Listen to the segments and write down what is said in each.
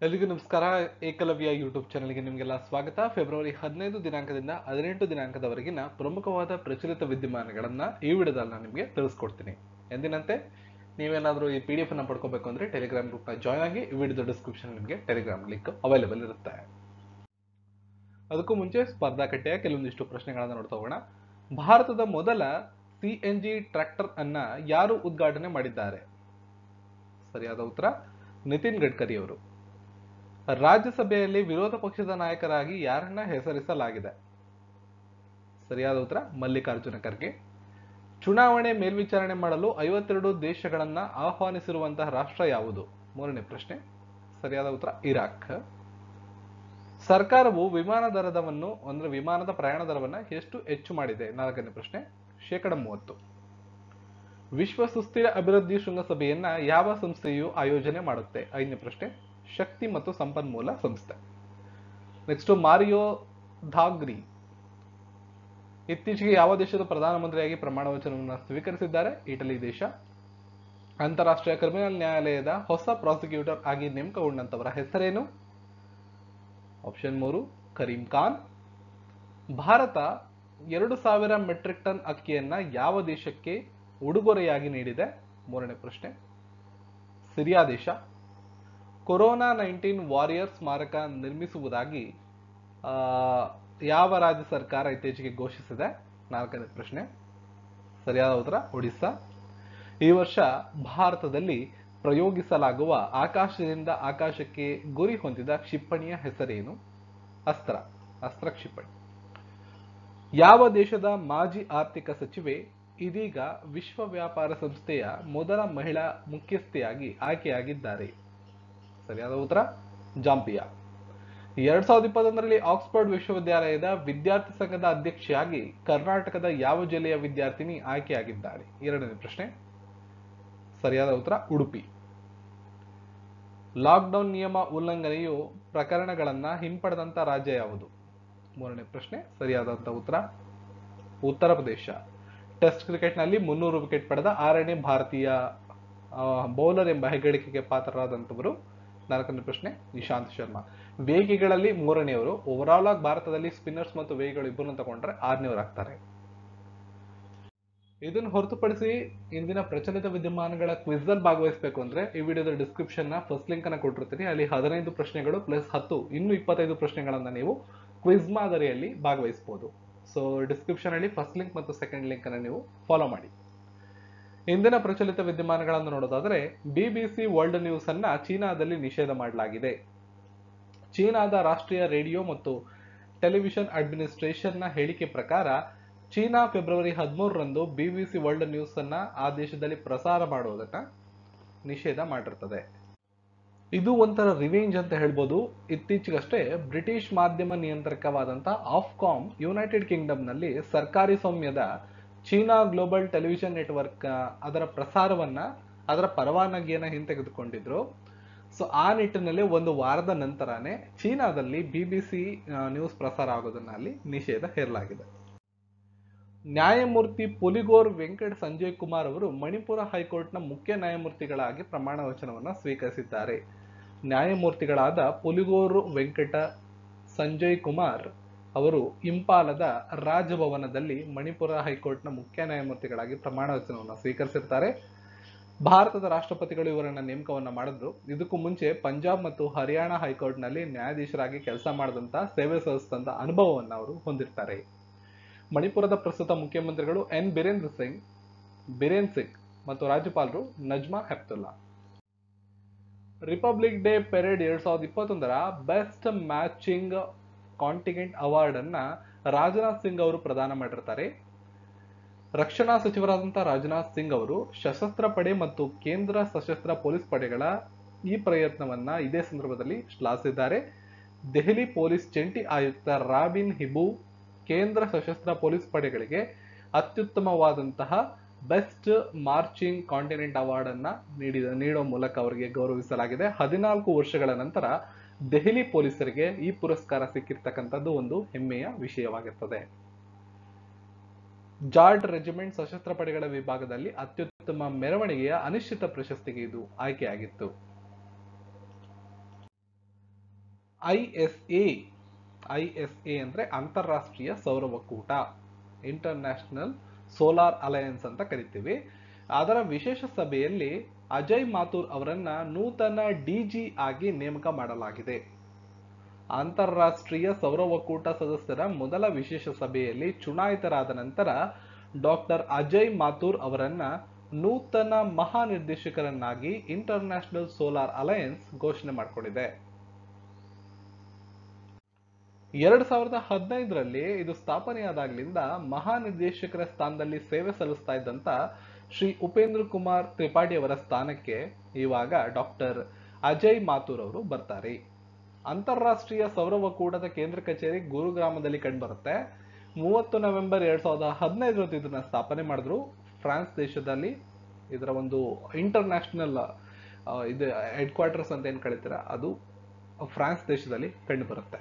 ಎಲ್ರಿಗೂ ನಮಸ್ಕಾರ ಏಕಲವ್ಯ ಯೂಟ್ಯೂಬ್ ಚಾನಲ್ಗೆ ನಿಮಗೆಲ್ಲ ಸ್ವಾಗತ ಫೆಬ್ರವರಿ ಹದಿನೈದು ದಿನಾಂಕದಿಂದ ಹದಿನೆಂಟು ದಿನಾಂಕದವರೆಗಿನ ಪ್ರಮುಖವಾದ ಪ್ರಚಲಿತ ವಿದ್ಯಮಾನಗಳನ್ನ ಈ ವಿಡಿಯೋದಲ್ಲಿ ನಾನು ನಿಮಗೆ ತಿಳಿಸ್ಕೊಡ್ತೀನಿ ಎಂದಿನಂತೆ ನೀವೇನಾದರೂ ಈ ಪಿ ಡಿ ಎಫ್ ಅನ್ನ ಪಡ್ಕೋಬೇಕು ಅಂದ್ರೆ ಟೆಲಿಗ್ರಾಮ್ ಗ್ರೂಪ್ನ ಜಾಯ್ನ್ ಆಗಿ ಈ ವಿಡಿಯೋದ ಡಿಸ್ಕ್ರಿಪ್ಷನ್ ನಿಮಗೆ ಟೆಲಿಗ್ರಾಮ್ ಲಿಂಕ್ ಅವೈಲೇಬಲ್ ಇರುತ್ತೆ ಅದಕ್ಕೂ ಮುಂಚೆ ಸ್ಪರ್ಧಾ ಕಟ್ಟೆಯ ಕೆಲವೊಂದಿಷ್ಟು ಪ್ರಶ್ನೆಗಳನ್ನ ನೋಡ್ತಾ ಹೋಗೋಣ ಭಾರತದ ಮೊದಲ ಸಿ ಎನ್ ಜಿ ಟ್ರ್ಯಾಕ್ಟರ್ ಅನ್ನ ಯಾರು ಉದ್ಘಾಟನೆ ಮಾಡಿದ್ದಾರೆ ಸರಿಯಾದ ಉತ್ತರ ನಿತಿನ್ ಗಡ್ಕರಿ ಅವರು ರಾಜ್ಯಸಭೆಯಲ್ಲಿ ವಿರೋಧ ಪಕ್ಷದ ನಾಯಕರಾಗಿ ಯಾರನ್ನ ಹೆಸರಿಸಲಾಗಿದೆ ಸರಿಯಾದ ಉತ್ತರ ಮಲ್ಲಿಕಾರ್ಜುನ ಖರ್ಗೆ ಚುನಾವಣೆ ಮೇಲ್ವಿಚಾರಣೆ ಮಾಡಲು ಐವತ್ತೆರಡು ದೇಶಗಳನ್ನ ಆಹ್ವಾನಿಸಿರುವಂತಹ ರಾಷ್ಟ್ರ ಯಾವುದು ಮೂರನೇ ಪ್ರಶ್ನೆ ಸರಿಯಾದ ಉತ್ತರ ಇರಾಕ್ ಸರ್ಕಾರವು ವಿಮಾನ ದರದವನ್ನು ಅಂದ್ರೆ ವಿಮಾನದ ಪ್ರಯಾಣ ದರವನ್ನ ಎಷ್ಟು ಹೆಚ್ಚು ಮಾಡಿದೆ ನಾಲ್ಕನೇ ಪ್ರಶ್ನೆ ಶೇಕಡ ಮೂವತ್ತು ವಿಶ್ವ ಸುಸ್ಥಿರ ಅಭಿವೃದ್ಧಿ ಶೃಂಗಸಭೆಯನ್ನ ಯಾವ ಸಂಸ್ಥೆಯು ಆಯೋಜನೆ ಮಾಡುತ್ತೆ ಐದನೇ ಪ್ರಶ್ನೆ ಶಕ್ತಿ ಮತ್ತು ಸಂಪನ್ಮೂಲ ಸಂಸ್ಥೆ ನೆಕ್ಸ್ಟ್ ಮಾರಿಯೋ ಧಾಗ್ರಿ ಇತ್ತೀಚೆಗೆ ಯಾವ ದೇಶದ ಪ್ರಧಾನಮಂತ್ರಿಯಾಗಿ ಪ್ರಮಾಣ ವಚನವನ್ನು ಸ್ವೀಕರಿಸಿದ್ದಾರೆ ಇಟಲಿ ದೇಶ ಅಂತಾರಾಷ್ಟ್ರೀಯ ಕ್ರಿಮಿನಲ್ ನ್ಯಾಯಾಲಯದ ಹೊಸ ಪ್ರಾಸಿಕ್ಯೂಟರ್ ಆಗಿ ನೇಮಕಗೊಂಡಂತವರ ಹೆಸರೇನು ಆಪ್ಷನ್ ಮೂರು ಕರೀಂ ಖಾನ್ ಭಾರತ ಎರಡು ಸಾವಿರ ಮೆಟ್ರಿಕ್ ಟನ್ ಅಕ್ಕಿಯನ್ನ ಯಾವ ದೇಶಕ್ಕೆ ಉಡುಗೊರೆಯಾಗಿ ನೀಡಿದೆ ಮೂರನೇ ಪ್ರಶ್ನೆ ಸಿರಿಯಾ ದೇಶ ಕೊರೋನಾ ನೈನ್ಟೀನ್ ವಾರಿಯರ್ ಸ್ಮಾರಕ ನಿರ್ಮಿಸುವುದಾಗಿ ಆ, ಯಾವ ರಾಜ್ಯ ಸರ್ಕಾರ ಇತ್ತೀಚೆಗೆ ಘೋಷಿಸಿದೆ ನಾಲ್ಕನೇ ಪ್ರಶ್ನೆ ಸರಿಯಾದ ಉತ್ತರ ಒಡಿಸ್ಸಾ ಈ ವರ್ಷ ಭಾರತದಲ್ಲಿ ಪ್ರಯೋಗಿಸಲಾಗುವ ಆಕಾಶದಿಂದ ಆಕಾಶಕ್ಕೆ ಗುರಿ ಹೊಂದಿದ ಕ್ಷಿಪಣಿಯ ಹೆಸರೇನು ಅಸ್ತ್ರ ಅಸ್ತ್ರ ಕ್ಷಿಪಣಿ ಯಾವ ದೇಶದ ಮಾಜಿ ಆರ್ಥಿಕ ಸಚಿವೆ ಇದೀಗ ವಿಶ್ವ ವ್ಯಾಪಾರ ಸಂಸ್ಥೆಯ ಮೊದಲ ಮಹಿಳಾ ಮುಖ್ಯಸ್ಥೆಯಾಗಿ ಆಯ್ಕೆಯಾಗಿದ್ದಾರೆ ಸರಿಯಾದ ಉತ್ತರ ಜಾಂಪಿಯಾ ಎರಡ್ ಸಾವಿರದ ಇಪ್ಪತ್ತೊಂದರಲ್ಲಿ ಆಕ್ಸ್ಫರ್ಡ್ ವಿಶ್ವವಿದ್ಯಾಲಯದ ವಿದ್ಯಾರ್ಥಿ ಸಂಘದ ಅಧ್ಯಕ್ಷೆಯಾಗಿ ಕರ್ನಾಟಕದ ಯಾವ ಜಿಲ್ಲೆಯ ವಿದ್ಯಾರ್ಥಿನಿ ಆಯ್ಕೆಯಾಗಿದ್ದಾಳೆ ಎರಡನೇ ಪ್ರಶ್ನೆ ಸರಿಯಾದ ಉತ್ತರ ಉಡುಪಿ ಲಾಕ್ಡೌನ್ ನಿಯಮ ಉಲ್ಲಂಘನೆಯು ಪ್ರಕರಣಗಳನ್ನ ಹಿಂಪಡೆದಂತ ರಾಜ್ಯ ಯಾವುದು ಮೂರನೇ ಪ್ರಶ್ನೆ ಸರಿಯಾದಂತ ಉತ್ತರ ಉತ್ತರ ಪ್ರದೇಶ ಟೆಸ್ಟ್ ಕ್ರಿಕೆಟ್ನಲ್ಲಿ ಮುನ್ನೂರು ವಿಕೆಟ್ ಪಡೆದ ಆರನೇ ಭಾರತೀಯ ಆ, ಬೌಲರ್ ಎಂಬ ಹೆಗ್ಗಳಿಕೆಗೆ ಪಾತ್ರರಾದಂಥವರು ನಾಲ್ಕನೇ ಪ್ರಶ್ನೆ ನಿಶಾಂತ್ ಶರ್ಮಾ ವೇಗಿಗಳಲ್ಲಿ ಮೂರನೆಯವರು ಓವರಾಲ್ ಆಗಿ ಭಾರತದಲ್ಲಿ ಸ್ಪಿನ್ನರ್ಸ್ ಮತ್ತು ವೇಗಿಗಳು ಇಬ್ಬರನ್ನು ತಗೊಂಡ್ರೆ ಆರನೇವರು ಆಗ್ತಾರೆ ಇದನ್ನು ಹೊರತುಪಡಿಸಿ ಇಂದಿನ ಪ್ರಚಲಿತ ವಿದ್ಯಮಾನಗಳ ಕ್ವಿಜ್ ಅಲ್ಲಿ ಭಾಗವಹಿಸಬೇಕು ಅಂದ್ರೆ ಈ ವಿಡಿಯೋದ ಡಿಸ್ಕ್ರಿಪ್ಷನ್ ನ ಫಸ್ಟ್ ಲಿಂಕ್ ಅನ್ನ ಕೊಟ್ಟಿರ್ತೀನಿ ಅಲ್ಲಿ ಹದಿನೈದು ಪ್ರಶ್ನೆಗಳು ಪ್ಲಸ್ ಹತ್ತು ಇನ್ನು ಇಪ್ಪತ್ತೈದು ಪ್ರಶ್ನೆಗಳನ್ನ ನೀವು ಕ್ವಿಜ್ ಮಾದರಿಯಲ್ಲಿ ಭಾಗವಹಿಸಬಹುದು ಸೊ ಡಿಸ್ಕ್ರಿಪ್ಷನ್ ಅಲ್ಲಿ ಫಸ್ಟ್ ಲಿಂಕ್ ಮತ್ತು ಸೆಕೆಂಡ್ ಲಿಂಕ್ ಅನ್ನ ನೀವು ಫಾಲೋ ಮಾಡಿ ಇಂದಿನ ಪ್ರಚಲಿತ ವಿದ್ಯಮಾನಗಳನ್ನು ನೋಡೋದಾದ್ರೆ ಬಿಬಿಸಿ ವರ್ಲ್ಡ್ ನ್ಯೂಸ್ ಅನ್ನ ಚೀನಾದಲ್ಲಿ ನಿಷೇಧ ಮಾಡಲಾಗಿದೆ ಚೀನಾದ ರಾಷ್ಟ್ರೀಯ ರೇಡಿಯೋ ಮತ್ತು ಟೆಲಿವಿಷನ್ ಅಡ್ಮಿನಿಸ್ಟ್ರೇಷನ್ನ ಹೇಳಿಕೆ ಪ್ರಕಾರ ಚೀನಾ ಫೆಬ್ರವರಿ ಹದಿಮೂರರಂದು ಬಿಬಿಸಿ ವರ್ಲ್ಡ್ ನ್ಯೂಸ್ ಅನ್ನ ಆ ದೇಶದಲ್ಲಿ ಪ್ರಸಾರ ಮಾಡುವುದನ್ನ ನಿಷೇಧ ಮಾಡಿರ್ತದೆ ಇದು ಒಂಥರ ರಿವೆಂಜ್ ಅಂತ ಹೇಳ್ಬೋದು ಇತ್ತೀಚೆಗಷ್ಟೇ ಬ್ರಿಟಿಷ್ ಮಾಧ್ಯಮ ನಿಯಂತ್ರಕವಾದಂಥ ಆಫ್ಕಾಮ್ ಯುನೈಟೆಡ್ ಕಿಂಗ್ಡಮ್ನಲ್ಲಿ ಸರ್ಕಾರಿ ಸ್ವಾಮ್ಯದ ಚೀನಾ ಗ್ಲೋಬಲ್ ಟೆಲಿವಿಷನ್ ನೆಟ್ವರ್ಕ್ ಆ, ಅದರ ಪ್ರಸಾರವನ್ನ ಅದರ ಪರವಾನಗಿಯನ್ನ ಹಿಂತೆಗೆದುಕೊಂಡಿದ್ರು ಸೊ ಆ ನಿಟ್ಟಿನಲ್ಲಿ ಒಂದು ವಾರದ ನಂತರನೇ ಚೀನಾದಲ್ಲಿ ಬಿಬಿಸಿ ನ್ಯೂಸ್ ಪ್ರಸಾರ ಆಗೋದನ್ನ ಅಲ್ಲಿ ನಿಷೇಧ ಹೇರಲಾಗಿದೆ ನ್ಯಾಯಮೂರ್ತಿ ಪುಲಿಗೋರ್ ವೆಂಕಟ್ ಸಂಜಯ್ ಕುಮಾರ್ ಅವರು ಮಣಿಪುರ ಹೈಕೋರ್ಟ್ನ ಮುಖ್ಯ ನ್ಯಾಯಮೂರ್ತಿಗಳಾಗಿ ಪ್ರಮಾಣ ವಚನವನ್ನು ಸ್ವೀಕರಿಸಿದ್ದಾರೆ ನ್ಯಾಯಮೂರ್ತಿಗಳಾದ ಪುಲಿಗೋರ್ ವೆಂಕಟ ಸಂಜಯ್ ಕುಮಾರ್ ಅವರು ಇಂಪಾಲದ ರಾಜಭವನದಲ್ಲಿ ಮಣಿಪುರ ಹೈಕೋರ್ಟ್ನ ಮುಖ್ಯ ನ್ಯಾಯಮೂರ್ತಿಗಳಾಗಿ ಪ್ರಮಾಣ ವಚನವನ್ನು ಸ್ವೀಕರಿಸಿರ್ತಾರೆ ಭಾರತದ ರಾಷ್ಟ್ರಪತಿಗಳು ಇವರನ್ನ ನೇಮಕವನ್ನ ಮಾಡಿದ್ರು ಇದಕ್ಕೂ ಮುಂಚೆ ಪಂಜಾಬ್ ಮತ್ತು ಹರಿಯಾಣ ಹೈಕೋರ್ಟ್ನಲ್ಲಿ ನ್ಯಾಯಾಧೀಶರಾಗಿ ಕೆಲಸ ಮಾಡಿದಂತ ಸೇವೆ ಸಲ್ಲಿಸಿದಂತ ಅನುಭವವನ್ನು ಅವರು ಹೊಂದಿರ್ತಾರೆ ಮಣಿಪುರದ ಪ್ರಸ್ತುತ ಮುಖ್ಯಮಂತ್ರಿಗಳು ಎನ್ ಬಿರೇಂದ್ರ ಸಿಂಗ್ ಬಿರೇನ್ ಸಿಂಗ್ ಮತ್ತು ರಾಜ್ಯಪಾಲರು Najma Heptulla republic day parade ಎರಡ್ ಸಾವಿರದ ಇಪ್ಪತ್ತೊಂದರ ಬೆಸ್ಟ್ ಮ್ಯಾಚಿಂಗ್ ಕಾಂಟಿಗೆಂಟ್ ಅವಾರ್ಡ್ ಅನ್ನ ರಾಜನಾಥ್ ಸಿಂಗ್ ಅವರು ಪ್ರದಾನ ಮಾಡಿರ್ತಾರೆ ರಕ್ಷಣಾ ಸಚಿವರಾದಂತಹ ರಾಜನಾಥ್ ಸಿಂಗ್ ಅವರು ಸಶಸ್ತ್ರ ಪಡೆ ಮತ್ತು ಕೇಂದ್ರ ಸಶಸ್ತ್ರ ಪೊಲೀಸ್ ಪಡೆಗಳ ಈ ಪ್ರಯತ್ನವನ್ನ ಇದೇ ಸಂದರ್ಭದಲ್ಲಿ ಶ್ಲಾಘಿಸಿದ್ದಾರೆ ದೆಹಲಿ ಪೊಲೀಸ್ ಜಂಟಿ ಆಯುಕ್ತ ರಾಬಿನ್ ಹಿಬು ಕೇಂದ್ರ ಸಶಸ್ತ್ರ ಪೊಲೀಸ್ ಪಡೆಗಳಿಗೆ ಅತ್ಯುತ್ತಮವಾದಂತಹ ಬೆಸ್ಟ್ ಮಾರ್ಚಿಂಗ್ ಕಾಂಟಿನೆಂಟ್ ಅವಾರ್ಡ್ ಅನ್ನ ನೀಡಿದ ನೀಡುವ ಮೂಲಕ ಅವರಿಗೆ ಗೌರವಿಸಲಾಗಿದೆ ಹದಿನಾಲ್ಕು ವರ್ಷಗಳ ನಂತರ ದೆಹಲಿ ಪೊಲೀಸರಿಗೆ ಈ ಪುರಸ್ಕಾರ ಸಿಕ್ಕಿರ್ತಕ್ಕಂಥದ್ದು ಒಂದು ಹೆಮ್ಮೆಯ ವಿಷಯವಾಗಿರ್ತದೆ ಜಾರ್ಡ್ ರೆಜಿಮೆಂಟ್ ಸಶಸ್ತ್ರ ಪಡೆಗಳ ವಿಭಾಗದಲ್ಲಿ ಅತ್ಯುತ್ತಮ ಮೆರವಣಿಗೆಯ ಅನಿಶ್ಚಿತ ಪ್ರಶಸ್ತಿಗೆ ಇದು ಆಯ್ಕೆಯಾಗಿತ್ತು I S A I S A ಅಂದರೆ ಅಂತಾರಾಷ್ಟ್ರೀಯ ಸೌರ ಒಕ್ಕೂಟ ಇಂಟರ್ನ್ಯಾಷನಲ್ ಸೋಲಾರ್ ಅಲಯನ್ಸ್ ಅಂತ ಕರಿತೀವಿ ಅದರ ವಿಶೇಷ ಸಭೆಯಲ್ಲಿ ಅಜಯ್ ಮಾಥೂರ್ ಅವರನ್ನ ನೂತನ ಡಿಜಿ ಆಗಿ ನೇಮಕ ಮಾಡಲಾಗಿದೆ ಅಂತಾರಾಷ್ಟ್ರೀಯ ಸೌರ ಒಕ್ಕೂಟ ಸದಸ್ಯರ ಮೊದಲ ವಿಶೇಷ ಸಭೆಯಲ್ಲಿ ಚುನಾಯಿತರಾದ ನಂತರ ಡಾಕ್ಟರ್ ಅಜಯ್ ಮಾಥೂರ್ ಅವರನ್ನ ನೂತನ ಮಹಾನಿರ್ದೇಶಕರನ್ನಾಗಿ ಇಂಟರ್ನ್ಯಾಷನಲ್ ಸೋಲಾರ್ ಅಲಯನ್ಸ್ ಘೋಷಣೆ ಮಾಡಿಕೊಂಡಿದೆ ಎರಡ್ ಸಾವಿರದ ಹದಿನೈದರಲ್ಲಿ ಇದು ಸ್ಥಾಪನೆಯಾದಾಗ್ಲಿಂದ ಮಹಾನಿರ್ದೇಶಕರ ಸ್ಥಾನದಲ್ಲಿ ಸೇವೆ ಸಲ್ಲಿಸ್ತಾ ಇದ್ದಂತ ಶ್ರೀ ಉಪೇಂದ್ರ ಕುಮಾರ್ ತ್ರಿಪಾಠಿ ಅವರ ಸ್ಥಾನಕ್ಕೆ ಇವಾಗ ಡಾಕ್ಟರ್ ಅಜಯ್ ಮಾಥೂರ್ ಅವರು ಬರ್ತಾರೆ ಅಂತಾರಾಷ್ಟ್ರೀಯ ಸೌರ ಒಕ್ಕೂಟದ ಕೇಂದ್ರ ಕಚೇರಿ ಗುರುಗ್ರಾಮದಲ್ಲಿ ಕಂಡುಬರುತ್ತೆ ಮೂವತ್ತು ನವೆಂಬರ್ ಎರಡ್ ಸಾವಿರದ ಹದಿನೈದರಂದು ಇದನ್ನ ಸ್ಥಾಪನೆ ಮಾಡಿದ್ರು ಫ್ರಾನ್ಸ್ ದೇಶದಲ್ಲಿ ಇದರ ಒಂದು ಇಂಟರ್ನ್ಯಾಷನಲ್ ಇದು ಹೆಡ್ ಕ್ವಾರ್ಟರ್ಸ್ ಅಂತ ಏನ್ ಕಳಿತೀರ ಅದು ಫ್ರಾನ್ಸ್ ದೇಶದಲ್ಲಿ ಕಂಡು ಬರುತ್ತೆ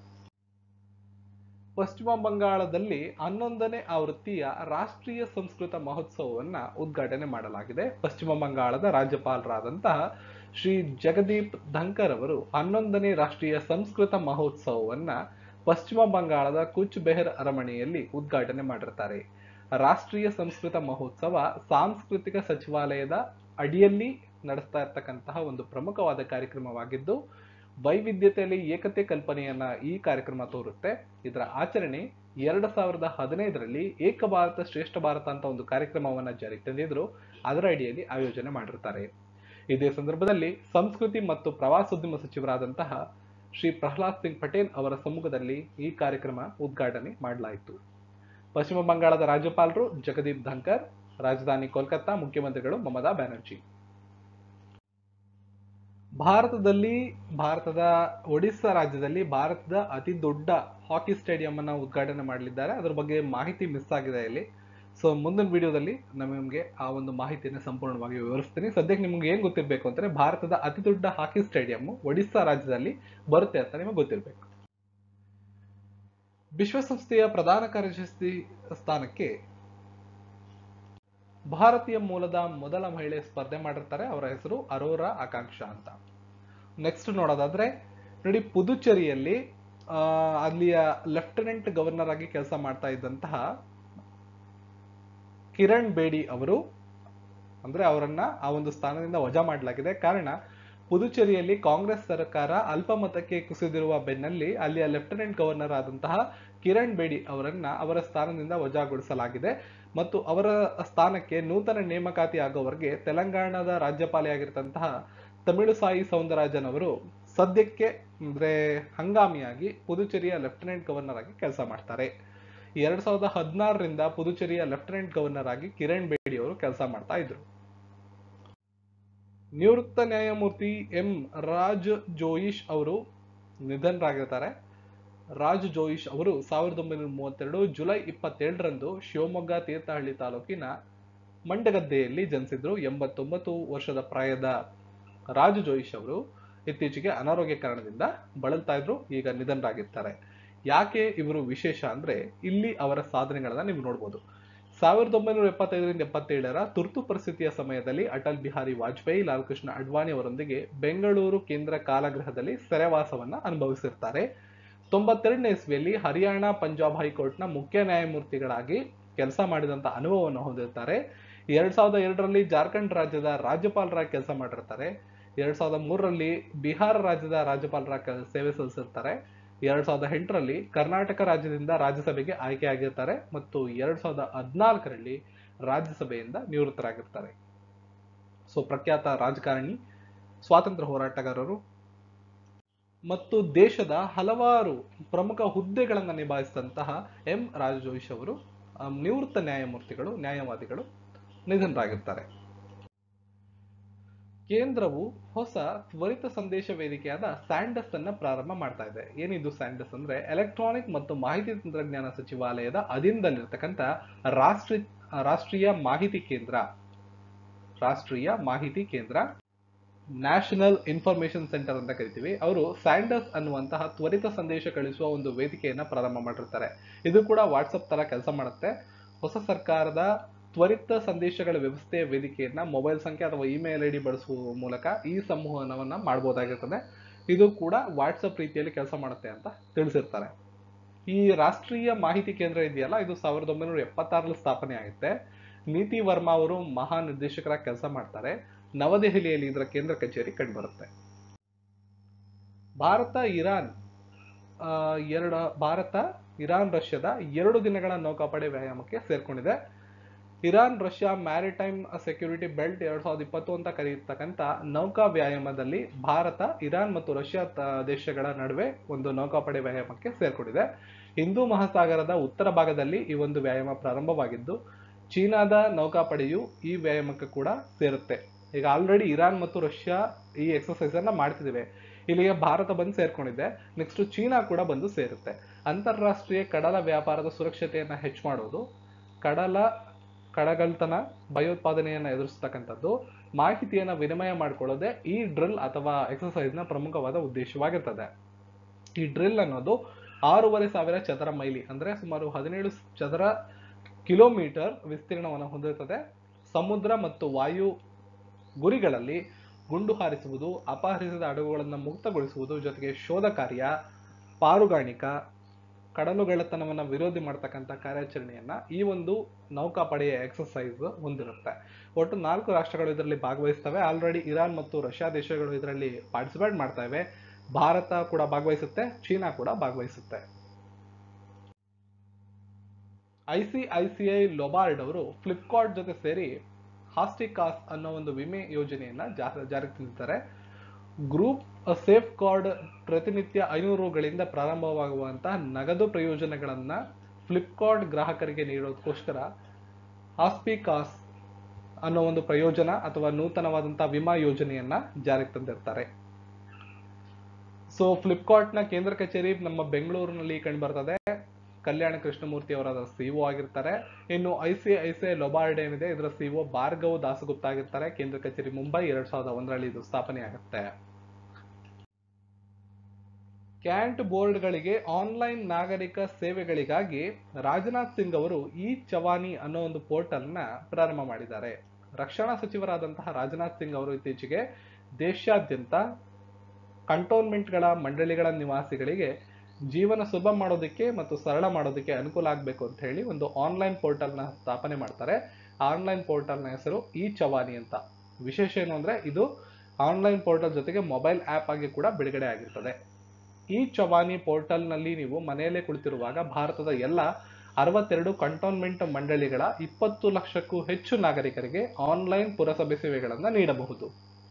ಪಶ್ಚಿಮ ಬಂಗಾಳದಲ್ಲಿ ಹನ್ನೊಂದನೇ ಆವೃತ್ತಿಯ ರಾಷ್ಟ್ರೀಯ ಸಂಸ್ಕೃತ ಮಹೋತ್ಸವವನ್ನ ಉದ್ಘಾಟನೆ ಮಾಡಲಾಗಿದೆ ಪಶ್ಚಿಮ ಬಂಗಾಳದ ರಾಜ್ಯಪಾಲರಾದಂತಹ ಶ್ರೀ ಜಗದೀಪ್ ಧಂಕರ್ ಅವರು ಹನ್ನೊಂದನೇ ರಾಷ್ಟ್ರೀಯ ಸಂಸ್ಕೃತ ಮಹೋತ್ಸವವನ್ನ ಪಶ್ಚಿಮ ಬಂಗಾಳದ ಕುಚ್ ಬೆಹರ್ ಅರಮನೆಯಲ್ಲಿ ಉದ್ಘಾಟನೆ ಮಾಡಿರ್ತಾರೆ ರಾಷ್ಟ್ರೀಯ ಸಂಸ್ಕೃತ ಮಹೋತ್ಸವ ಸಾಂಸ್ಕೃತಿಕ ಸಚಿವಾಲಯದ ಅಡಿಯಲ್ಲಿ ನಡೆಸ್ತಾ ಇರ್ತಕ್ಕಂತಹ ಒಂದು ಪ್ರಮುಖವಾದ ಕಾರ್ಯಕ್ರಮವಾಗಿದ್ದು ವೈವಿಧ್ಯತೆಯಲ್ಲಿ ಏಕತೆ ಕಲ್ಪನೆಯನ್ನ ಈ ಕಾರ್ಯಕ್ರಮ ತೋರುತ್ತೆ ಇದರ ಆಚರಣೆ ಎರಡ್ ಸಾವಿರದ ಹದಿನೈದರಲ್ಲಿ ಏಕ ಭಾರತ ಶ್ರೇಷ್ಠ ಭಾರತ ಅಂತ ಒಂದು ಕಾರ್ಯಕ್ರಮವನ್ನ ಜಾರಿಗೆ ತಂದಿದ್ರು ಅದರ ಅಡಿಯಲ್ಲಿ ಆಯೋಜನೆ ಮಾಡಿರ್ತಾರೆ ಇದೇ ಸಂದರ್ಭದಲ್ಲಿ ಸಂಸ್ಕೃತಿ ಮತ್ತು ಪ್ರವಾಸೋದ್ಯಮ ಸಚಿವರಾದಂತಹ ಶ್ರೀ ಪ್ರಹ್ಲಾದ್ ಸಿಂಗ್ ಪಟೇಲ್ ಅವರ ಸಮ್ಮುಖದಲ್ಲಿ ಈ ಕಾರ್ಯಕ್ರಮ ಉದ್ಘಾಟನೆ ಮಾಡಲಾಯಿತು ಪಶ್ಚಿಮ ಬಂಗಾಳದ ರಾಜ್ಯಪಾಲರು ಜಗದೀಪ್ ಧಂಕರ್ ರಾಜಧಾನಿ ಕೋಲ್ಕತ್ತಾ ಮುಖ್ಯಮಂತ್ರಿಗಳು ಮಮತಾ ಬ್ಯಾನರ್ಜಿ ಭಾರತದಲ್ಲಿ ಭಾರತದ ಒಡಿಸ್ಸಾ ರಾಜ್ಯದಲ್ಲಿ ಭಾರತದ ಅತಿ ದೊಡ್ಡ ಹಾಕಿ ಸ್ಟೇಡಿಯಂ ಅನ್ನ ಉದ್ಘಾಟನೆ ಮಾಡಲಿದ್ದಾರೆ ಅದ್ರ ಬಗ್ಗೆ ಮಾಹಿತಿ ಮಿಸ್ ಆಗಿದೆ ಇಲ್ಲಿ ಸೊ ಮುಂದಿನ ವಿಡಿಯೋದಲ್ಲಿ ನಿಮಗೆ ಆ ಒಂದು ಮಾಹಿತಿಯನ್ನು ಸಂಪೂರ್ಣವಾಗಿ ವಿವರಿಸ್ತೀನಿ ಸದ್ಯಕ್ಕೆ ನಿಮ್ಗೆ ಏನ್ ಗೊತ್ತಿರಬೇಕು ಅಂದ್ರೆ ಭಾರತದ ಅತಿ ದೊಡ್ಡ ಹಾಕಿ ಸ್ಟೇಡಿಯಂ ಒಡಿಸ್ಸಾ ರಾಜ್ಯದಲ್ಲಿ ಬರುತ್ತೆ ಅಂತ ನಿಮಗೆ ಗೊತ್ತಿರಬೇಕು ವಿಶ್ವಸಂಸ್ಥೆಯ ಪ್ರಧಾನ ಕಾರ್ಯದರ್ಶಿ ಸ್ಥಾನಕ್ಕೆ ಭಾರತೀಯ ಮೂಲದ ಮೊದಲ ಮಹಿಳೆ ಸ್ಪರ್ಧೆ ಮಾಡಿರ್ತಾರೆ ಅವರ ಹೆಸರು ಅರೋರಾ ಆಕಾಂಕ್ಷ ಅಂತ ನೆಕ್ಸ್ಟ್ ನೋಡೋದಾದ್ರೆ ನೋಡಿ ಪುದುಚೇರಿಯಲ್ಲಿ ಆ, ಅಲ್ಲಿಯ ಲೆಫ್ಟಿನೆಂಟ್ ಗವರ್ನರ್ ಆಗಿ ಕೆಲಸ ಮಾಡ್ತಾ ಇದ್ದಂತಹ ಕಿರಣ್ ಬೇಡಿ ಅವರು ಅಂದ್ರೆ ಅವರನ್ನ ಆ ಒಂದು ಸ್ಥಾನದಿಂದ ವಜಾ ಮಾಡಲಾಗಿದೆ ಕಾರಣ ಪುದುಚೇರಿಯಲ್ಲಿ ಕಾಂಗ್ರೆಸ್ ಸರ್ಕಾರ ಅಲ್ಪಮತಕ್ಕೆ ಕುಸಿದಿರುವ ಬೆನ್ನಲ್ಲಿ ಅಲ್ಲಿಯ ಲೆಫ್ಟಿನೆಂಟ್ ಗವರ್ನರ್ ಆದಂತಹ ಕಿರಣ್ ಬೇಡಿ ಅವರನ್ನ ಅವರ ಸ್ಥಾನದಿಂದ ವಜಾಗೊಳಿಸಲಾಗಿದೆ ಮತ್ತು ಅವರ ಸ್ಥಾನಕ್ಕೆ ನೂತನ ನೇಮಕಾತಿ ಆಗೋವರೆಗೆ ತೆಲಂಗಾಣದ ರಾಜ್ಯಪಾಲೆಯಾಗಿರ್ತಂತಹ ತಮಿಳುಸಾಯಿ ಸೌಂದರರಾಜನ್ ಅವರು ಸದ್ಯಕ್ಕೆ ಅಂದ್ರೆ ಹಂಗಾಮಿಯಾಗಿ ಪುದುಚೇರಿಯ ಲೆಫ್ಟಿನೆಂಟ್ ಗವರ್ನರ್ ಆಗಿ ಕೆಲಸ ಮಾಡ್ತಾರೆ ಎರಡ್ ಸಾವಿರದ ಹದಿನಾರರಿಂದ ಪುದುಚೇರಿಯ ಲೆಫ್ಟಿನೆಂಟ್ ಗವರ್ನರ್ ಆಗಿ ಕಿರಣ್ ಬೇಡಿ ಅವರು ಕೆಲಸ ಮಾಡ್ತಾ ಇದ್ರು ನಿವೃತ್ತ ನ್ಯಾಯಮೂರ್ತಿ ಎಂ ರಾಜ್ ಜೋಯಿಶ್ ಅವರು ನಿಧನರಾಗಿರ್ತಾರೆ ರಾಜ್ ಜೋಯಿಶ್ ಅವರು ಸಾವಿರದ ಒಂಬೈನೂರ ಮೂವತ್ತೆರಡು ಜುಲೈ ಇಪ್ಪತ್ತೇಳರಂದು ಶಿವಮೊಗ್ಗ ತೀರ್ಥಹಳ್ಳಿ ತಾಲೂಕಿನ ಮಂಡಗದ್ದೆಯಲ್ಲಿ ಜನಿಸಿದ್ರು ಎಂಬತ್ತೊಂಬತ್ತು ವರ್ಷದ ಪ್ರಾಯದ ರಾಜ್ ಜೋಯಿಶ್ ಅವರು ಇತ್ತೀಚೆಗೆ ಅನಾರೋಗ್ಯ ಕಾರಣದಿಂದ ಬಳಲ್ತಾ ಇದ್ರು ಈಗ ನಿಧನರಾಗಿರ್ತಾರೆ ಯಾಕೆ ಇವರು ವಿಶೇಷ ಅಂದ್ರೆ ಇಲ್ಲಿ ಅವರ ಸಾಧನೆಗಳನ್ನ ನೀವು ನೋಡ್ಬೋದು ಸಾವಿರದ ಒಂಬೈನೂರ ಎಪ್ಪತ್ತೈದರಿಂದ ಎಪ್ಪತ್ತೇಳರ ತುರ್ತು ಪರಿಸ್ಥಿತಿಯ ಸಮಯದಲ್ಲಿ ಅಟಲ್ ಬಿಹಾರಿ ವಾಜಪೇಯಿ ಲಾಲ್ ಕೃಷ್ಣ ಅಡ್ವಾಣಿ ಅವರೊಂದಿಗೆ ಬೆಂಗಳೂರು ಕೇಂದ್ರ ಕಾರಾಗೃಹದಲ್ಲಿ ಸೆರೆವಾಸವನ್ನ ಅನುಭವಿಸಿರ್ತಾರೆ ತೊಂಬತ್ತೆರಡನೇ ಇಸ್ವಿಯಲ್ಲಿ ಹರಿಯಾಣ ಪಂಜಾಬ್ ಹೈಕೋರ್ಟ್ನ ಮುಖ್ಯ ನ್ಯಾಯಮೂರ್ತಿಗಳಾಗಿ ಕೆಲಸ ಮಾಡಿದಂತ ಅನುಭವವನ್ನು ಹೊಂದಿರ್ತಾರೆ ಎರಡ್ ಸಾವಿರದ ಎರಡರಲ್ಲಿ ಜಾರ್ಖಂಡ್ ರಾಜ್ಯದ ರಾಜ್ಯಪಾಲರಾಗಿ ಕೆಲಸ ಮಾಡಿರ್ತಾರೆ ಎರಡ್ ಸಾವಿರದ ಮೂರರಲ್ಲಿ ಬಿಹಾರ ರಾಜ್ಯದ ರಾಜ್ಯಪಾಲರಾಗಿ ಕೆಲ್- ಸೇವೆ ಸಲ್ಲಿಸಿರ್ತಾರೆ ಎರಡ್ ಸಾವಿರದ ಎಂಟರಲ್ಲಿ ಕರ್ನಾಟಕ ರಾಜ್ಯದಿಂದ ರಾಜ್ಯಸಭೆಗೆ ಆಯ್ಕೆಯಾಗಿರ್ತಾರೆ ಮತ್ತು ಎರಡ್ ಸಾವಿರದ ಹದಿನಾಲ್ಕರಲ್ಲಿ ರಾಜ್ಯಸಭೆಯಿಂದ ನಿವೃತ್ತರಾಗಿರ್ತಾರೆ ಸೊ ಪ್ರಖ್ಯಾತ ರಾಜಕಾರಣಿ ಸ್ವಾತಂತ್ರ್ಯ ಹೋರಾಟಗಾರರು ಮತ್ತು ದೇಶದ ಹಲವಾರು ಪ್ರಮುಖ ಹುದ್ದೆಗಳನ್ನು ನಿಭಾಯಿಸಿದಂತಹ ಎಂ ರಾಜಜೋಯಿಶ್ ಅವರು ಆ, ನಿವೃತ್ತ ನ್ಯಾಯಮೂರ್ತಿಗಳು ನ್ಯಾಯವಾದಿಗಳು ನಿಧನರಾಗಿರ್ತಾರೆ ಕೇಂದ್ರವು ಹೊಸ ತ್ವರಿತ ಸಂದೇಶ ವೇದಿಕೆಯಾದ ಸ್ಯಾಂಡಸ್ ಅನ್ನ ಪ್ರಾರಂಭ ಮಾಡ್ತಾ ಇದೆ ಏನಿದು ಸ್ಯಾಂಡಸ್ ಅಂದ್ರೆ ಎಲೆಕ್ಟ್ರಾನಿಕ್ ಮತ್ತು ಮಾಹಿತಿ ತಂತ್ರಜ್ಞಾನ ಸಚಿವಾಲಯದ ಅಧೀನದಲ್ಲಿರ್ತಕ್ಕಂಥ ರಾಷ್ಟ್ರೀಯ ರಾಷ್ಟ್ರೀಯ ಮಾಹಿತಿ ಕೇಂದ್ರ ರಾಷ್ಟ್ರೀಯ ಮಾಹಿತಿ ಕೇಂದ್ರ ನ್ಯಾಷನಲ್ ಇನ್ಫಾರ್ಮೇಶನ್ ಸೆಂಟರ್ ಅಂತ ಕರಿತೀವಿ ಅವರು ಸ್ಯಾಂಡಸ್ ಅನ್ನುವಂತಹ ತ್ವರಿತ ಸಂದೇಶ ಕಳಿಸುವ ಒಂದು ವೇದಿಕೆಯನ್ನ ಪ್ರಾರಂಭ ಮಾಡಿರ್ತಾರೆ ಇದು ಕೂಡ ವಾಟ್ಸಪ್ ತರ ಕೆಲಸ ಮಾಡುತ್ತೆ ಹೊಸ ಸರ್ಕಾರದ ತ್ವರಿತ ಸಂದೇಶಗಳ ವ್ಯವಸ್ಥೆಯ ವೇದಿಕೆಯನ್ನ ಮೊಬೈಲ್ ಸಂಖ್ಯೆ ಅಥವಾ ಇಮೇಲ್ ಐ ಡಿ ಬಳಸುವ ಮೂಲಕ ಈ ಸಂವಹನವನ್ನ ಮಾಡಬಹುದಾಗಿರ್ತದೆ ಇದು ಕೂಡ ವಾಟ್ಸಪ್ ರೀತಿಯಲ್ಲಿ ಕೆಲಸ ಮಾಡುತ್ತೆ ಅಂತ ತಿಳಿಸಿರ್ತಾರೆ ಈ ರಾಷ್ಟ್ರೀಯ ಮಾಹಿತಿ ಕೇಂದ್ರ ಇದೆಯಲ್ಲ ಇದು ಸಾವಿರದ ಒಂಬೈನೂರ ಎಪ್ಪತ್ತಾರಲ್ಲಿ ಸ್ಥಾಪನೆ ಆಗುತ್ತೆ ನೀತಿ ವರ್ಮಾ ಅವರು ಮಹಾ ನಿರ್ದೇಶಕರ ಕೆಲಸ ಮಾಡ್ತಾರೆ ನವದೆಹಲಿಯಲ್ಲಿ ಇದರ ಕೇಂದ್ರ ಕಚೇರಿ ಕಂಡುಬರುತ್ತೆ ಭಾರತ ಇರಾನ್ ಆ, ಎರಡು ಭಾರತ ಇರಾನ್ ರಷ್ಯಾದ ಎರಡು ದಿನಗಳ ನೌಕಾಪಡೆ ವ್ಯಾಯಾಮಕ್ಕೆ ಸೇರ್ಕೊಂಡಿದೆ Iran Russia maritime security belt ಎರಡ್ ಸಾವಿರದ ಇಪ್ಪತ್ತು ಅಂತ ಕರೆಯತಕ್ಕಂಥ ನೌಕಾ ವ್ಯಾಯಾಮದಲ್ಲಿ ಭಾರತ ಇರಾನ್ ಮತ್ತು ರಷ್ಯಾ ತ- ದೇಶಗಳ ನಡುವೆ ಒಂದು ನೌಕಾಪಡೆ ವ್ಯಾಯಾಮಕ್ಕೆ ಸೇರ್ಕೊಂಡಿದೆ ಹಿಂದೂ ಮಹಾಸಾಗರದ ಉತ್ತರ ಭಾಗದಲ್ಲಿ ಈ ಒಂದು ವ್ಯಾಯಾಮ ಪ್ರಾರಂಭವಾಗಿದ್ದು ಚೀನಾದ ನೌಕಾಪಡೆಯು ಈ ವ್ಯಾಯಾಮಕ್ಕೆ ಕೂಡ ಸೇರುತ್ತೆ ಈಗ ಆಲ್ರೆಡಿ ಇರಾನ್ ಮತ್ತು ರಷ್ಯಾ ಈ ಎಕ್ಸರ್ಸೈಸ್ ಅನ್ನ ಮಾಡ್ತಿದ್ದೇವೆ ಇಲ್ಲಿಗೆ ಭಾರತ ಬಂದು ಸೇರ್ಕೊಂಡಿದೆ ನೆಕ್ಸ್ಟ್ ಚೀನಾ ಕೂಡ ಬಂದು ಸೇರುತ್ತೆ ಅಂತಾರಾಷ್ಟ್ರೀಯ ಕಡಲ ವ್ಯಾಪಾರದ ಸುರಕ್ಷತೆಯನ್ನ ಹೆಚ್ಚು ಮಾಡೋದು ಕಡಲ ಕಡಗಲ್ತನ ಭಯೋತ್ಪಾದನೆಯನ್ನ ಎದುರಿಸ್ತಕ್ಕಂಥದ್ದು ಮಾಹಿತಿಯನ್ನ ವಿನಿಮಯ ಮಾಡ್ಕೊಳ್ಳೋದೇ ಈ ಡ್ರಿಲ್ ಅಥವಾ ಎಕ್ಸರ್ಸೈಸ್ ನ ಪ್ರಮುಖವಾದ ಉದ್ದೇಶವಾಗಿರ್ತದೆ ಈ ಡ್ರಿಲ್ ಅನ್ನೋದು ಆರೂವರೆ ಸಾವಿರ ಚದರ ಮೈಲಿ ಅಂದ್ರೆ ಸುಮಾರು ಹದಿನೇಳು ಚದರ ಕಿಲೋಮೀಟರ್ ವಿಸ್ತೀರ್ಣವನ್ನು ಹೊಂದಿರುತ್ತದೆ ಸಮುದ್ರ ಮತ್ತು ವಾಯು ಗುರಿಗಳಲ್ಲಿ ಗುಂಡು ಹಾರಿಸುವುದು ಅಪಹರಿಸಿದ ಹಡಗುಗಳನ್ನು ಮುಕ್ತಗೊಳಿಸುವುದು ಜೊತೆಗೆ ಶೋಧ ಕಾರ್ಯ ಪಾರುಗಾಣಿಕ ಕಡಲುಗೆಳತನವನ್ನು ವಿರೋಧಿ ಮಾಡ್ತಕ್ಕಂಥ ಕಾರ್ಯಾಚರಣೆಯನ್ನ ಈ ಒಂದು ನೌಕಾಪಡೆಯ ಎಕ್ಸರ್ಸೈಸ್ ಹೊಂದಿರುತ್ತೆ ಒಟ್ಟು ನಾಲ್ಕು ರಾಷ್ಟ್ರಗಳು ಇದರಲ್ಲಿ ಭಾಗವಹಿಸ್ತವೆ ಆಲ್ರೆಡಿ ಇರಾನ್ ಮತ್ತು ರಷ್ಯಾ ದೇಶಗಳು ಇದರಲ್ಲಿ ಪಾರ್ಟಿಸಿಪೇಟ್ ಮಾಡ್ತಾ ಇವೆ ಭಾರತ ಕೂಡ ಭಾಗವಹಿಸುತ್ತೆ ಚೀನಾ ಕೂಡ ಭಾಗವಹಿಸುತ್ತೆ I C I C I Lombard ಅವರು ಫ್ಲಿಪ್ಕಾರ್ಟ್ ಜೊತೆ ಸೇರಿ ಹಾಸ್ಟಿಕಾಸ್ ಅನ್ನೋ ಒಂದು ವಿಮೆ ಯೋಜನೆಯನ್ನ ಜಾ- ಜಾರಿಗೆ ತಂದಿದ್ದಾರೆ ಗ್ರೂಪ್ ಸೇಫ್ ಕಾರ್ಡ್ ಪ್ರತಿನಿತ್ಯ ಐನೂರು ರುಗಳಿಂದ ಪ್ರಾರಂಭವಾಗುವಂತಹ ನಗದು ಪ್ರಯೋಜನಗಳನ್ನ ಫ್ಲಿಪ್ಕಾರ್ಟ್ ಗ್ರಾಹಕರಿಗೆ ನೀಡೋದಕ್ಕೋಸ್ಕರ ಹಾಸ್ಪಿಕಾಸ್ ಅನ್ನೋ ಒಂದು ಪ್ರಯೋಜನ ಅಥವಾ ನೂತನವಾದಂತಹ ವಿಮಾ ಯೋಜನೆಯನ್ನ ಜಾರಿಗೆ ತಂದಿರ್ತಾರೆ ಸೊ ಫ್ಲಿಪ್ಕಾರ್ಟ್ ನ ಕೇಂದ್ರ ಕಚೇರಿ ನಮ್ಮ ಬೆಂಗಳೂರಿನಲ್ಲಿ ಕಂಡು ಬರ್ತದೆ ಕಲ್ಯಾಣ ಕೃಷ್ಣಮೂರ್ತಿ ಅವರ ಸಿಒ ಆಗಿರ್ತಾರೆ ಇನ್ನು I C I C I Lombard ಏನಿದೆ ಇದರ ಸಿಒ ಭಾರ್ಗವ್ ದಾಸಗುಪ್ತ ಆಗಿರ್ತಾರೆ ಕೇಂದ್ರ ಕಚೇರಿ ಮುಂಬೈ ಎರಡ್ ಸಾವಿರದ ಒಂದರಲ್ಲಿ ಇದು ಸ್ಥಾಪನೆ ಆಗುತ್ತೆ ಕ್ಯಾಂಟ್ ಬೋರ್ಡ್ಗಳಿಗೆ ಆನ್ಲೈನ್ ನಾಗರಿಕ ಸೇವೆಗಳಿಗಾಗಿ ರಾಜನಾಥ್ ಸಿಂಗ್ ಅವರು ಈ ಚವಾನಿ ಅನ್ನೋ ಒಂದು ಪೋರ್ಟಲ್ನ ಪ್ರಾರಂಭ ಮಾಡಿದ್ದಾರೆ ರಕ್ಷಣಾ ಸಚಿವರಾದಂತಹ ರಾಜನಾಥ್ ಸಿಂಗ್ ಅವರು ಇತ್ತೀಚೆಗೆ ದೇಶಾದ್ಯಂತ ಕಂಟೋನ್ಮೆಂಟ್ಗಳ ಮಂಡಳಿಗಳ ನಿವಾಸಿಗಳಿಗೆ ಜೀವನ ಸುಲಭ ಮಾಡೋದಕ್ಕೆ ಮತ್ತು ಸರಳ ಮಾಡೋದಕ್ಕೆ ಅನುಕೂಲ ಆಗಬೇಕು ಅಂತ ಹೇಳಿ ಒಂದು ಆನ್ಲೈನ್ ಪೋರ್ಟಲ್ನ ಸ್ಥಾಪನೆ ಮಾಡ್ತಾರೆ ಆನ್ಲೈನ್ ಪೋರ್ಟಲ್ನ ಹೆಸರು ಈ ಚವಾನಿ ಅಂತ ವಿಶೇಷ ಏನು ಅಂದ್ರೆ ಇದು ಆನ್ಲೈನ್ ಪೋರ್ಟಲ್ ಜೊತೆಗೆ ಮೊಬೈಲ್ ಆ್ಯಪ್ ಆಗಿ ಕೂಡ ಬಿಡುಗಡೆ ಆಗಿರ್ತದೆ ಈ ಚವಾನಿ ಪೋರ್ಟಲ್ನಲ್ಲಿ ನೀವು ಮನೆಯಲ್ಲೇ ಕುಳಿತಿರುವಾಗ ಭಾರತದ ಎಲ್ಲ ಅರವತ್ತೆರಡು ಕಂಟೋನ್ಮೆಂಟ್ ಮಂಡಳಿಗಳ ಇಪ್ಪತ್ತು ಲಕ್ಷಕ್ಕೂ ಹೆಚ್ಚು ನಾಗರಿಕರಿಗೆ ಆನ್ಲೈನ್ ಪುರಸಭೆ ಸೇವೆಗಳನ್ನು ನೀಡಬಹುದು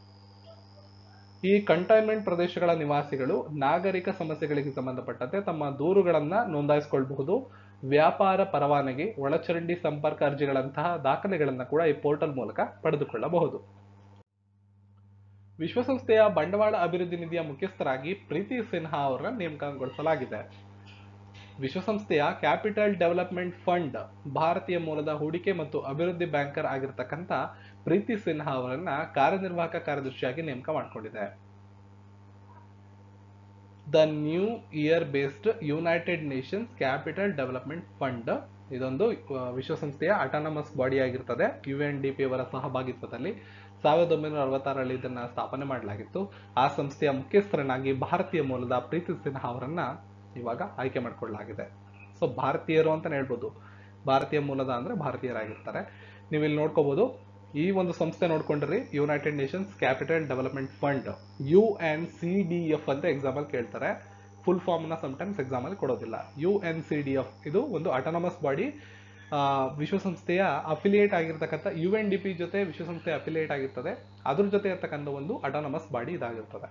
ಈ ಕಂಟೈನ್ಮೆಂಟ್ ಪ್ರದೇಶಗಳ ನಿವಾಸಿಗಳು ನಾಗರಿಕ ಸಮಸ್ಯೆಗಳಿಗೆ ಸಂಬಂಧಪಟ್ಟಂತೆ ತಮ್ಮ ದೂರುಗಳನ್ನ ನೋಂದಾಯಿಸಿಕೊಳ್ಳಬಹುದು ವ್ಯಾಪಾರ ಪರವಾನಗಿ ಒಳಚರಂಡಿ ಸಂಪರ್ಕ ಅರ್ಜಿಗಳಂತಹ ದಾಖಲೆಗಳನ್ನ ಕೂಡ ಈ ಪೋರ್ಟಲ್ ಮೂಲಕ ಪಡೆದುಕೊಳ್ಳಬಹುದು ವಿಶ್ವಸಂಸ್ಥೆಯ ಬಂಡವಾಳ ಅಭಿವೃದ್ಧಿ ನಿಧಿಯ ಮುಖ್ಯಸ್ಥರಾಗಿ ಪ್ರೀತಿ ಸಿನ್ಹಾ ಅವರನ್ನ ನೇಮಕಗೊಳಿಸಲಾಗಿದೆ ವಿಶ್ವಸಂಸ್ಥೆಯ ಕ್ಯಾಪಿಟಲ್ ಡೆವಲಪ್ಮೆಂಟ್ ಫಂಡ್ ಭಾರತೀಯ ಮೂಲದ ಹೂಡಿಕೆ ಮತ್ತು ಅಭಿವೃದ್ಧಿ ಬ್ಯಾಂಕರ್ ಆಗಿರ್ತಕ್ಕಂಥ ಪ್ರೀತಿ ಸಿನ್ಹಾ ಅವರನ್ನ ಕಾರ್ಯನಿರ್ವಾಹಕ ಕಾರ್ಯದರ್ಶಿಯಾಗಿ ನೇಮಕ ಮಾಡಿಕೊಂಡಿದೆ the new year based United Nations capital development fund ಇದೊಂದು ಆ, ವಿಶ್ವಸಂಸ್ಥೆಯ ಅಟಾನಮಸ್ ಬಾಡಿ ಆಗಿರ್ತದೆ ಯು ಎನ್ ಡಿ ಪಿ ಅವರ ಸಹಭಾಗಿತ್ವದಲ್ಲಿ ಸಾವಿರದ ಒಂಬೈನೂರ ಅರವತ್ತಾರರಲ್ಲಿ ಇದನ್ನ ಸ್ಥಾಪನೆ ಮಾಡಲಾಗಿತ್ತು ಆ ಸಂಸ್ಥೆಯ ಮುಖ್ಯಸ್ಥರನ್ನಾಗಿ ಭಾರತೀಯ ಮೂಲದ ಪ್ರೀತಿ ಸಿನ್ಹಾ ಅವರನ್ನ ಇವಾಗ ಆಯ್ಕೆ ಮಾಡಿಕೊಳ್ಳಲಾಗಿದೆ ಸೊ ಭಾರತೀಯರು ಅಂತಾನೆ ಹೇಳ್ಬೋದು ಭಾರತೀಯ ಮೂಲದ ಅಂದ್ರೆ ಭಾರತೀಯರಾಗಿರ್ತಾರೆ ನೀವು ಇಲ್ಲಿ ನೋಡ್ಕೋಬಹುದು ಈ ಒಂದು ಸಂಸ್ಥೆ ನೋಡ್ಕೊಂಡ್ರಿ United Nations capital development fund U N C D F ಅಂತ ಎಕ್ಸಾಮ್ ಅಲ್ಲಿ ಕೇಳ್ತಾರೆ ಫುಲ್ ಫಾರ್ಮ್ ನ ಸಮಟೈಮ್ಸ್ ಎಕ್ಸಾಮ್ ಅಲ್ಲಿ ಕೊಡೋದಿಲ್ಲ U N C D F ಇದು ಒಂದು ಅಟಾನಮಸ್ ಬಾಡಿ ವಿಶ್ವಸಂಸ್ಥೆಯ ಅಫಿಲಿಯೇಟ್ ಆಗಿರ್ತಕ್ಕಂಥ ಯು ಎನ್ ಡಿ ಪಿ ಜೊತೆ ವಿಶ್ವಸಂಸ್ಥೆ ಅಫಿಲಿಯೇಟ್ ಆಗಿರ್ತದೆ ಅದ್ರ ಜೊತೆ ಇರ್ತಕ್ಕಂಥ ಒಂದು ಅಟಾನಮಸ್ ಬಾಡಿ ಇದಾಗಿರ್ತದೆ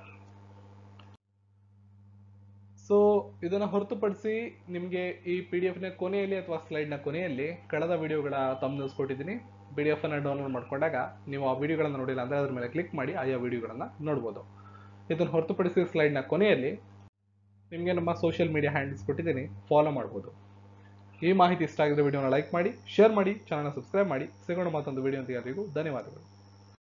ಸೊ ಇದನ್ನ ಹೊರತುಪಡಿಸಿ ನಿಮಗೆ ಈ ಪಿ ಡಿ ಎಫ್ನ ಕೊನೆಯಲ್ಲಿ ಅಥವಾ ಸ್ಲೈಡ್ನ ಕೊನೆಯಲ್ಲಿ ಕಳೆದ ವಿಡಿಯೋಗಳ ತಮ್ಮ ಕೊಟ್ಟಿದ್ದೀನಿ ಪಿ ಡಿ ಎಫ್ ಅನ್ನ ಡೌನ್ಲೋಡ್ ಮಾಡ್ಕೊಂಡಾಗ ನೀವು ಆ ವಿಡಿಯೋಗಳನ್ನ ನೋಡಿಲ್ಲ ಅಂದ್ರೆ ಅದ್ರ ಮೇಲೆ ಕ್ಲಿಕ್ ಮಾಡಿ ಆಯಾ ವಿಡಿಯೋಗಳನ್ನ ನೋಡ್ಬೋದು ಇದನ್ನು ಹೊರತುಪಡಿಸಿ ಸ್ಲೈಡ್ನ ಕೊನೆಯಲ್ಲಿ ನಿಮಗೆ ನಮ್ಮ ಸೋಷಿಯಲ್ ಮೀಡಿಯಾ ಹ್ಯಾಂಡಲ್ಸ್ ಕೊಟ್ಟಿದ್ದೀನಿ ಫಾಲೋ ಮಾಡ್ಬೋದು ಈ ಮಾಹಿತಿ ಇಷ್ಟ ಆಗಿದ್ರೆ ವಿಡಿಯೋನ ಲೈಕ್ ಮಾಡಿ ಶೇರ್ ಮಾಡಿ ಚಾನಲ್ನ ಸಬ್ಸ್ಕ್ರೈಬ್ ಮಾಡಿ ಸಿಗೋಣ ಮತ್ತೊಂದು ವಿಡಿಯೋ ಅಂತ ಎಲ್ಲರಿಗೂ ಧನ್ಯವಾದಗಳು